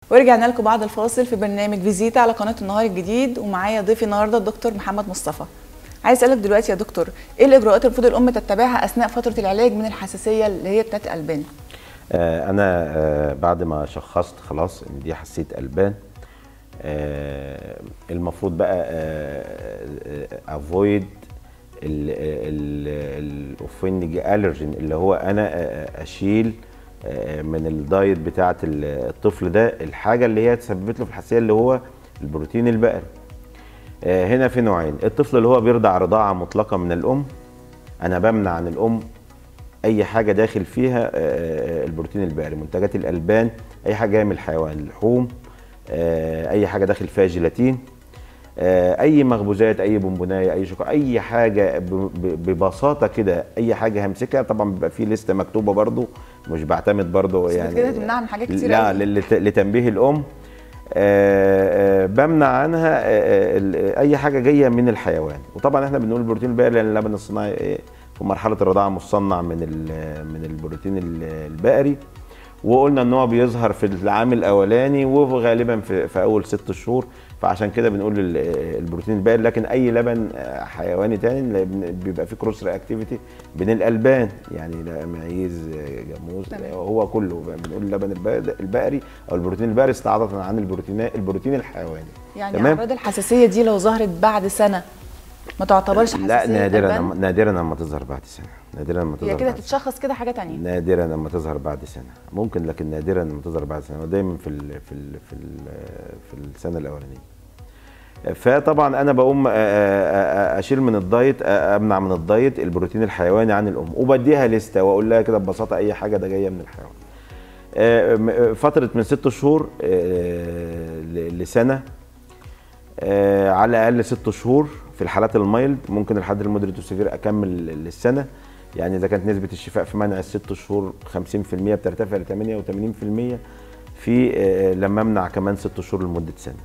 ورجعنا لكم بعد الفاصل في برنامج فيزيتا على قناه النهار الجديد ومعايا ضيفي النهارده الدكتور محمد مصطفى عايز اسالك دلوقتي يا دكتور ايه الاجراءات المفروض الام تتبعها اثناء فتره العلاج من الحساسيه اللي هي بتاعت الالبان آه، انا آه، بعد ما شخصت خلاص ان دي حساسيه البان آه، المفروض بقى افويد الاوفينج الرجين اللي هو انا آه، اشيل آه، من الدايت بتاعه الطفل ده الحاجه اللي هي تسببت له في الحساسيه اللي هو البروتين البقري آه، هنا في نوعين الطفل اللي هو بيرضع رضاعه مطلقه من الام انا بمنع عن الام اي حاجه داخل فيها آه، البروتين البقري منتجات الالبان اي حاجه جايه من الحيوان اللحوم آه، اي حاجه داخل فيها جيلاتين آه، اي مخبوزات اي بونبونايه اي شوكولاته اي حاجه ب- ب- ببساطه كده اي حاجه همسكها طبعا بيبقى في لسته مكتوبه برضو مش بعتمد برضو بس يعني كده هتمنعها من حاجات كتير لا قوي. لت- لتنبيه الام آه، آه، بمنع عنها آه، آه، ال- اي حاجه جايه من الحيوان وطبعا احنا بنقول البروتين البقري لان اللبن الصناعي آه، في مرحله الرضاعه مصنع من ال- من البروتين ال- البقري وقلنا ان هو بيظهر في العام الاولاني وغالبا في, في اول ست شهور فعشان كده بنقول ال- البروتين البقري لكن اي لبن آه، حيواني تاني لأن بيبقى فيه كروس رياكتيفيتي بين الالبان يعني لا معيز آه، جاموس تمام. آه، هو كله بنقول اللبن البقري- البقري او البروتين البقري استعاضه عن البروتين البروتين الحيواني يعني تمام. اعراض الحساسيه دي لو ظهرت بعد سنه ما تعتبرش حساسيه لا نادرا ألبان؟ لما- نادرا لما تظهر بعد سنه نادرا لما تظهر هي كده بعد سنة. تتشخص كده حاجه تانية نادرا لما تظهر بعد سنه ممكن لكن نادرا لما تظهر بعد سنه ودايما في ال في ال في ال في السنه الاولانيه فطبعا انا بقوم آه، آه، آه، اشيل من الدايت آه، امنع من الدايت البروتين الحيواني عن الام وبديها لسته واقول لها كده ببساطه اي حاجه ده جايه من الحيوان آه، م- آه، فتره من ست شهور آه، ل- لسنه آه، على الاقل ست شهور في الحالات المايلد ممكن لحد المودريت والسيفير اكمل للسنه يعني اذا كانت نسبه الشفاء في منع الست شهور 50% بترتفع ل 88% في آه، لما امنع كمان ست شهور لمده سنه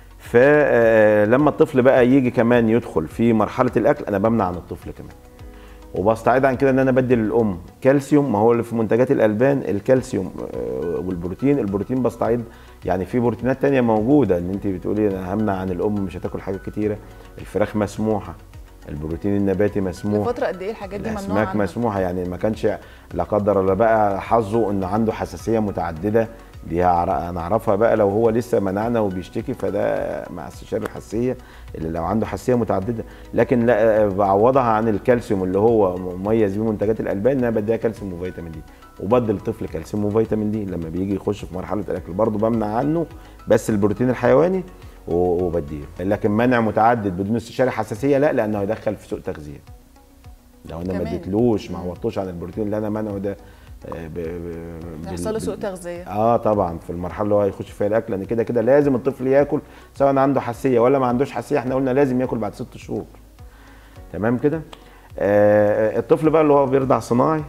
فلما الطفل بقى يجي كمان يدخل في مرحله الاكل انا بمنع عن الطفل كمان وبستعيد عن كده ان انا بدي للام كالسيوم ما هو اللي في منتجات الالبان الكالسيوم آه، والبروتين البروتين بستعيد يعني في بروتينات تانية موجوده ان انت بتقولي انا همنع عن الام مش هتاكل حاجات كتيره الفراخ مسموحه البروتين النباتي مسموح لفتره قد ايه الحاجات دي ممنوعه الاسماك عنها؟ مسموحه يعني ما كانش لا قدر الله بقى حظه انه عنده حساسيه متعدده دي هعر- هنعرفها بقى لو هو لسه منعنا وبيشتكي فده مع استشاره الحساسيه اللي لو عنده حساسيه متعدده لكن لا بعوضها عن الكالسيوم اللي هو مميز بيه منتجات الالبان ان انا بديها كالسيوم وفيتامين دي وبدي الطفل كالسيوم وفيتامين دي لما بيجي يخش في مرحله الاكل برضه بمنع عنه بس البروتين الحيواني و- وبديه لكن منع متعدد بدون استشاره حساسيه لا لانه هيدخل في سوء تغذيه لو انا ما كمان. اديتلوش ما عوضتوش عن البروتين اللي انا منعه ده آه، ب- ب- هيحصل له بال- سوء بال- تغذيه اه طبعا في المرحله اللي هو هيخش فيها الاكل لان كده كده لازم الطفل ياكل سواء عنده حساسيه ولا ما عندوش حساسيه احنا قلنا لازم ياكل بعد ست شهور تمام كده آه الطفل بقى اللي هو بيرضع صناعي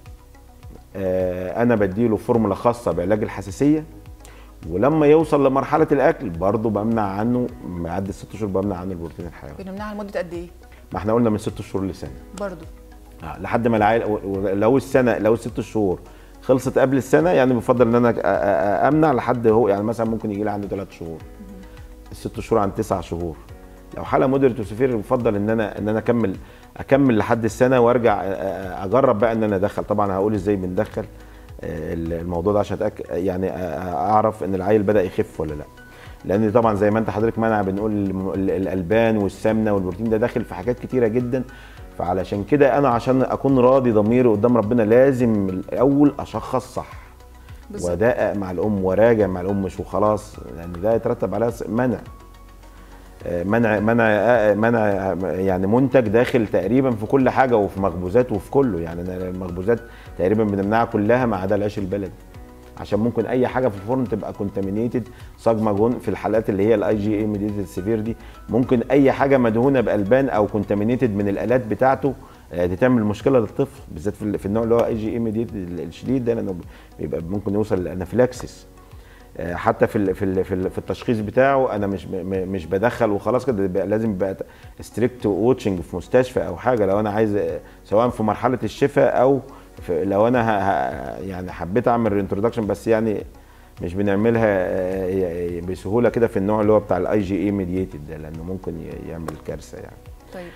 آه انا بديله فورمولا خاصه بعلاج الحساسيه ولما يوصل لمرحله الاكل برضه بمنع عنه بعد الست شهور بمنع عنه البروتين الحيواني بنمنعها لمده قد ايه ما احنا قلنا من ست شهور لسنه برضو آه، لحد ما العيل و- و- لو السنه لو الست شهور خلصت قبل السنه يعني بفضل ان انا أ- أ- امنع لحد هو يعني مثلا ممكن يجي لي عنده ثلاث شهور الست شهور عن تسع شهور لو حاله مودريت وسيفير بفضل ان انا ان انا اكمل اكمل لحد السنه وارجع أ- أ- اجرب بقى ان انا ادخل طبعا هقول ازاي بندخل آه، الموضوع ده عشان اتاكد يعني أ- أ- اعرف ان العيل بدا يخف ولا لا لان طبعا زي ما انت حضرتك منع بنقول الم- ال- الالبان والسمنه والبروتين ده داخل في حاجات كتيره جدا فعلشان كده انا عشان اكون راضي ضميري قدام ربنا لازم الاول اشخص صح بالظبط. ودقق مع الام وراجع مع الام مش وخلاص لان ده يترتب عليها س- منع آه، منع منع آه، منع يعني منتج داخل تقريبا في كل حاجه وفي مخبوزات وفي كله يعني أنا المخبوزات تقريبا بنمنعها كلها ما عدا العيش البلدي عشان ممكن اي حاجه في الفرن تبقى كونتامينيتد صاجمه جون في الحالات اللي هي الاي جي اي ميديتد سيفير دي ممكن اي حاجه مدهونه بالبان او كونتامينيتد من الالات بتاعته آه، دي تعمل مشكله للطفل بالذات في ال- في النوع اللي هو اي جي اي ميديتد الشديد ده لانه بيبقى ممكن يوصل للانافلاكسس آه، حتى في ال في ال في, ال في التشخيص بتاعه انا مش م- م- مش بدخل وخلاص كده بيبقى لازم يبقى ستريكت ووتشنج في مستشفى او حاجه لو انا عايز آه، سواء في مرحله الشفاء او في لو انا ه ه يعني حبيت اعمل انتروداكشن بس يعني مش بنعملها آه، بسهوله كده في النوع اللي هو بتاع الاي جي اي ميدييتد ده لانه ممكن ي- يعمل كارثه يعني طيب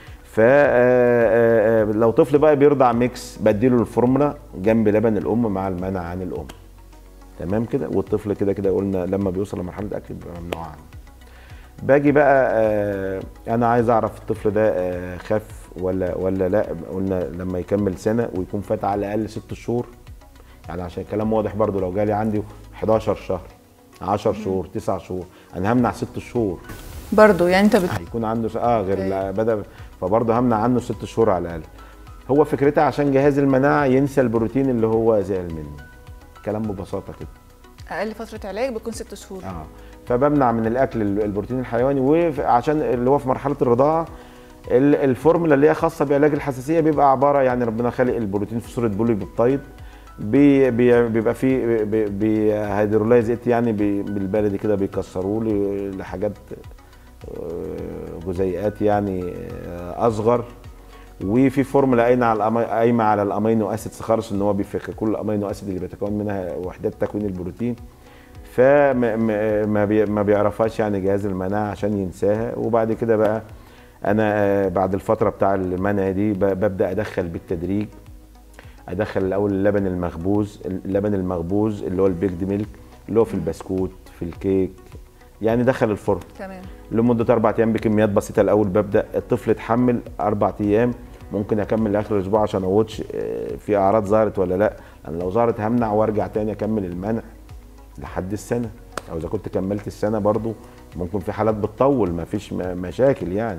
فلو طفل بقى بيرضع ميكس بديله الفورمولا جنب لبن الام مع المنع عن الام تمام كده والطفل كده كده قلنا لما بيوصل لمرحله اكل بيبقى ممنوع عنه باجي بقى آه، انا عايز اعرف الطفل ده آه، خف ولا ولا لا قلنا لما يكمل سنه ويكون فات على الاقل ست شهور يعني عشان الكلام واضح برضو لو جالي عندي 11 شهر 10 شهور 9 شهور انا همنع ست شهور برضو يعني انت بت... هيكون عنده س- اه غير أوكي. لا بدا فبرضه همنع عنه ست شهور على الاقل هو فكرتها عشان جهاز المناعه ينسى البروتين اللي هو زعل منه كلام ببساطه كده اقل فتره علاج بتكون ست شهور اه فبمنع من الاكل ال- البروتين الحيواني وعشان اللي هو في مرحله الرضاعه ال- الفورمولا اللي هي خاصه بعلاج الحساسيه بيبقى عباره يعني ربنا خالق البروتين في صوره بولي بيبتايد بي بي بيبقى فيه بي- بي هيدرولايز ات يعني بي بالبلدي كده بيكسروه ل- لحاجات آه، جزيئات يعني آه، اصغر وفي فورمولا قايمه على الأمي- قايمه على الامينو اسيدز خالص ان هو بيفك كل الامينو اسيد اللي بيتكون منها وحدات تكوين البروتين فما ما- ما بي- ما بيعرفهاش يعني جهاز المناعه عشان ينساها وبعد كده بقى انا آه، بعد الفتره بتاع المنع دي ب- ببدا ادخل بالتدريج ادخل الاول اللبن المخبوز اللبن المخبوز اللي هو البيكد ميلك اللي هو في البسكوت في الكيك يعني دخل الفرن تمام لمده اربع ايام بكميات بسيطه الاول ببدا الطفل يتحمل اربع ايام ممكن اكمل لاخر الاسبوع عشان اوتش آه، في اعراض ظهرت ولا لا لان لو ظهرت همنع وارجع تاني اكمل المنع لحد السنه او اذا كنت كملت السنه برضو ممكن في حالات بتطول ما فيش م- مشاكل يعني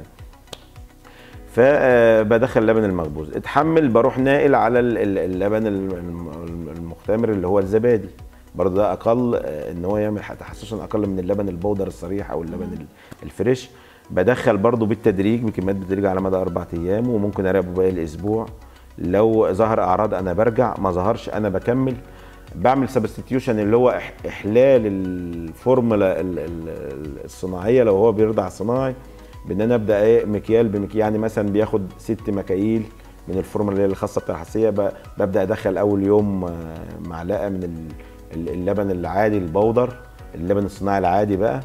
فبدخل اللبن المخبوز اتحمل بروح ناقل على ال- ال- اللبن الم- المختمر اللي هو الزبادي برضه ده اقل آه، ان هو يعمل تحسسا اقل من اللبن البودر الصريح او اللبن ال- الفريش بدخل برضه بالتدريج بكميات بالتدريج على مدى اربع ايام وممكن اراقبه باقي الاسبوع لو ظهر اعراض انا برجع ما ظهرش انا بكمل بعمل سبستيتيوشن اللي هو إح- احلال الفورمولا ال- ال- الصناعيه لو هو بيرضع صناعي بان انا ابدا ايه مكيال بمكيال يعني مثلا بياخد ست مكاييل من الفورمولا اللي هي الخاصه بتاع الحساسيه ب- ببدا ادخل اول يوم آه، معلقه من ال- ال- اللبن العادي البودر اللبن الصناعي العادي بقى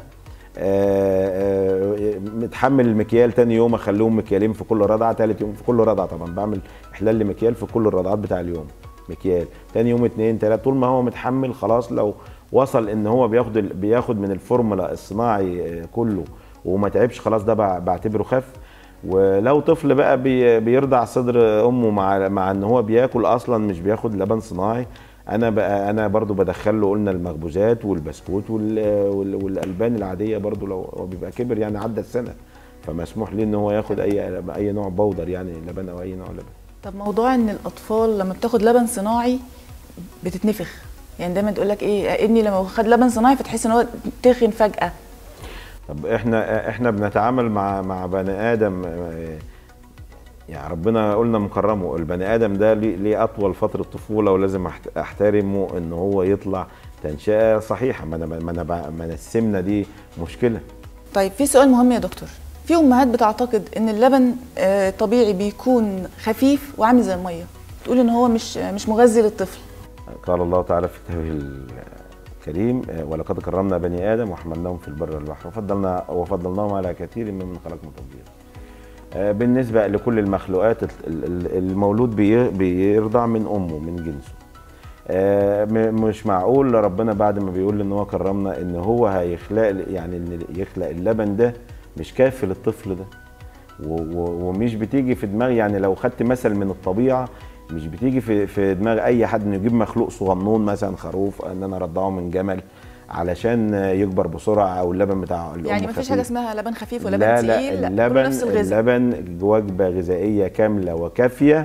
آه، آه، متحمل المكيال تاني يوم اخليهم مكيالين في كل رضعه تالت يوم في كل رضعه طبعا بعمل احلال لمكيال في كل الرضعات بتاع اليوم مكيال تاني يوم اتنين تلاته طول ما هو متحمل خلاص لو وصل ان هو بياخد ال- بياخد من الفورمولا الصناعي آه، كله وما تعبش خلاص ده بع- بعتبره خف ولو طفل بقى بي- بيرضع صدر امه مع مع ان هو بياكل اصلا مش بياخد لبن صناعي انا بقى انا برضو بدخل له قلنا المخبوزات والبسكوت وال- وال- والالبان العاديه برضو لو هو بيبقى كبر يعني عدى السنه فمسموح ليه ان هو ياخد اي اي نوع بودر يعني لبن او اي نوع لبن طب موضوع ان الاطفال لما بتاخد لبن صناعي بتتنفخ يعني دايما تقول لك ايه ابني لما خد لبن صناعي فتحس ان هو تخن فجاه طب احنا احنا بنتعامل مع مع بني ادم آه، يعني ربنا قلنا مكرمه البني ادم ده ليه ليه اطول فتره طفوله ولازم أحت- احترمه ان هو يطلع تنشئه صحيحه ما انا ما انا بع- ما انا السمنه دي مشكله طيب في سؤال مهم يا دكتور في امهات بتعتقد ان اللبن آه، طبيعي بيكون خفيف وعامل زي الميه تقول ان هو مش مش مغذي للطفل قال الله تعالى في كتابه الكريم آه، ولقد كرمنا بني ادم وحملناهم في البر والبحر وفضلنا وفضلناهم على كثير ممن خلقنا تفضيلا آه، بالنسبه لكل المخلوقات ال- ال- المولود بي- بيرضع من امه من جنسه آه، م- مش معقول ربنا بعد ما بيقول ان هو كرمنا ان هو هيخلق يعني ان يخلق اللبن ده مش كافي للطفل ده و- و- ومش بتيجي في دماغ يعني لو خدت مثل من الطبيعه مش بتيجي في في دماغ اي حد انه يجيب مخلوق صغنون مثلا خروف ان انا ارضعه من جمل علشان يكبر بسرعه او اللبن بتاع الام يعني مفيش خفيف. حاجه اسمها لبن خفيف ولبن لا تقيل لا كله اللبن نفس الغذاء اللبن وجبه غذائيه كامله وكافيه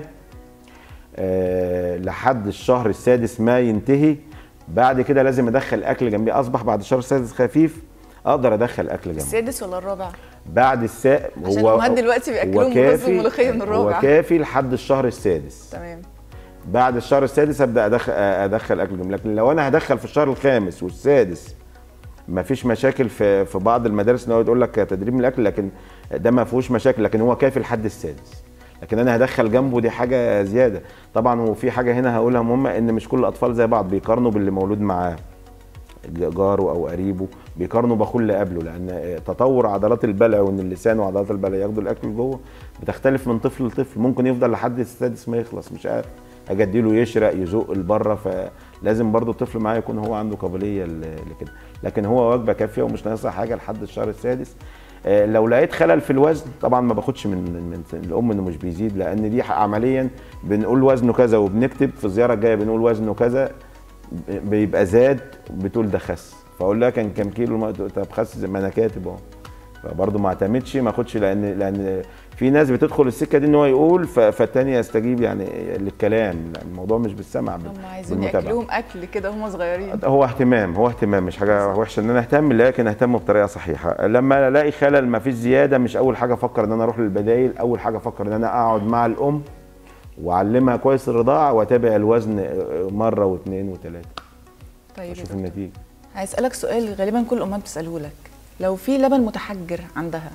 آه لحد الشهر السادس ما ينتهي بعد كده لازم ادخل اكل جنبيه اصبح بعد الشهر السادس خفيف اقدر ادخل اكل جنبيه السادس ولا الرابع بعد الساء عشان الأمهات دلوقتي بيأكلوهم برز وملوخية من الرابع. هو كافي لحد الشهر السادس تمام بعد الشهر السادس ابدا ادخل ادخل اكل جميل لكن لو انا هدخل في الشهر الخامس والسادس ما فيش مشاكل في في بعض المدارس ان هو يقول لك تدريب من الاكل لكن ده ما فيهوش مشاكل لكن هو كافي لحد السادس لكن انا هدخل جنبه دي حاجه زياده طبعا وفي حاجه هنا هقولها مهمه ان مش كل الاطفال زي بعض بيقارنوا باللي مولود معاه جاره او قريبه بيقارنوا باخوه اللي قبله لان تطور عضلات البلع وان اللسان وعضلات البلع ياخدوا الاكل جوه بتختلف من طفل لطفل ممكن يفضل لحد السادس ما يخلص مش عارف اجي اديله يشرق يزق لبره فلازم برضو الطفل معاه يكون هو عنده قابليه ل- لكده لكن هو وجبه كافيه ومش ناقصها حاجه لحد الشهر السادس آه، لو لقيت خلل في الوزن طبعا ما باخدش من من الام انه مش بيزيد لان دي عمليا بنقول وزنه كذا وبنكتب في الزياره الجايه بنقول وزنه كذا بيبقى زاد بتقول ده خس فاقول لها كان كام كيلو ما- طب خس زي ما انا كاتب اهو فبرضه ما اعتمدش ما اخدش لان لان في ناس بتدخل السكه دي ان هو يقول ف- فالتاني يستجيب يعني للكلام لأن الموضوع مش بالسمع بال- هم عايزين بالمتابعة. ياكلوهم اكل كده هم صغيرين هو اهتمام هو اهتمام مش حاجه وحشه ان انا اهتم لكن اهتم بطريقه صحيحه لما الاقي خلل ما فيش زياده مش اول حاجه افكر ان انا اروح للبدايل اول حاجه افكر ان انا اقعد مع الام واعلمها كويس الرضاعه واتابع الوزن مره واثنين وثلاثه طيب يا اشوف دكتور. النتيجه هسألك سؤال غالبا كل الأمهات بتسأله لك لو في لبن متحجر عندها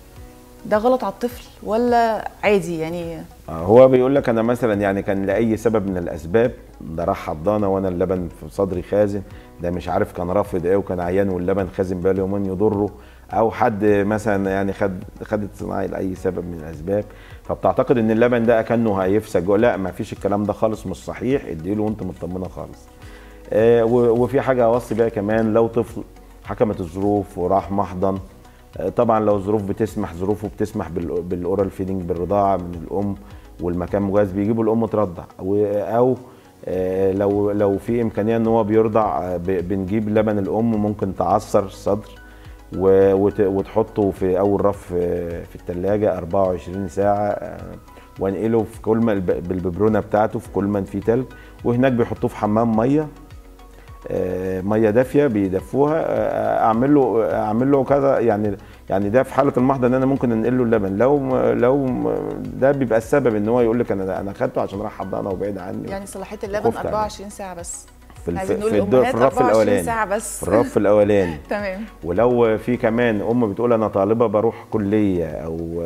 ده غلط على الطفل ولا عادي يعني آه، هو بيقول لك انا مثلا يعني كان لاي سبب من الاسباب ده راح حضانه وانا اللبن في صدري خازن ده مش عارف كان رافض ايه وكان عيان واللبن خازن بقاله يومين يضره او حد مثلا يعني خد خدت صناعي لاي سبب من الاسباب فبتعتقد ان اللبن ده كانه هيفسد جوه لا ما فيش الكلام ده خالص مش صحيح اديله وانت مطمنه خالص آه، و- وفي حاجه اوصي بيها كمان لو طفل حكمت الظروف وراح محضن آه، طبعا لو الظروف بتسمح ظروفه بتسمح بال- بالاورال فيدنج بالرضاعه من الام والمكان مجهز بيجيبوا الام ترضع و- او آه، لو لو في امكانيه ان هو بيرضع آه، ب- بنجيب لبن الام ممكن تعصر الصدر و- وت- وتحطه في اول رف آه، في الثلاجه 24 ساعه آه، وانقله في كولمان الب- بالببرونه بتاعته في كولمان فيه تلج وهناك بيحطوه في حمام ميه آه، ميه دافيه بيدفوها آه، اعمل له اعمل له كذا يعني يعني ده في حاله المحضر ان انا ممكن انقل له اللبن لو لو ده بيبقى السبب ان هو يقول لك انا انا خدته عشان راح حضانه وبعيد عني يعني صلاحية اللبن خفت عليه. 24 ساعة بس في الف- عايزين نقول في الدور في الأمهات الرف 24 الاولاني ساعة بس في الرف الاولاني تمام ولو في كمان ام بتقول انا طالبه بروح كليه او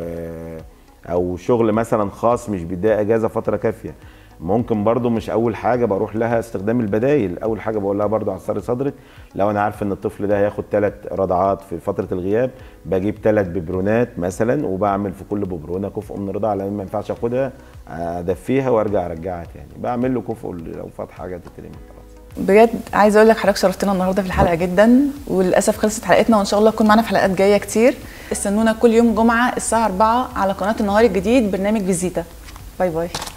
او شغل مثلا خاص مش بيديها اجازه فتره كافيه ممكن برضو مش اول حاجه بروح لها استخدام البدايل اول حاجه بقول لها برضو عصري صدرك لو انا عارف ان الطفل ده هياخد ثلاث رضعات في فتره الغياب بجيب ثلاث ببرونات مثلا وبعمل في كل ببرونه كفء من الرضاعه لان ما ينفعش اخدها ادفيها وارجع ارجعها تاني بعمل له كفء لو فات حاجه تترمي خلاص بجد عايزه اقول لك حضرتك شرفتنا النهارده في الحلقه جدا وللاسف خلصت حلقتنا وان شاء الله تكون معانا في حلقات جايه كتير استنونا كل يوم جمعه الساعه 4 على قناه النهار الجديد برنامج فيزيتا باي باي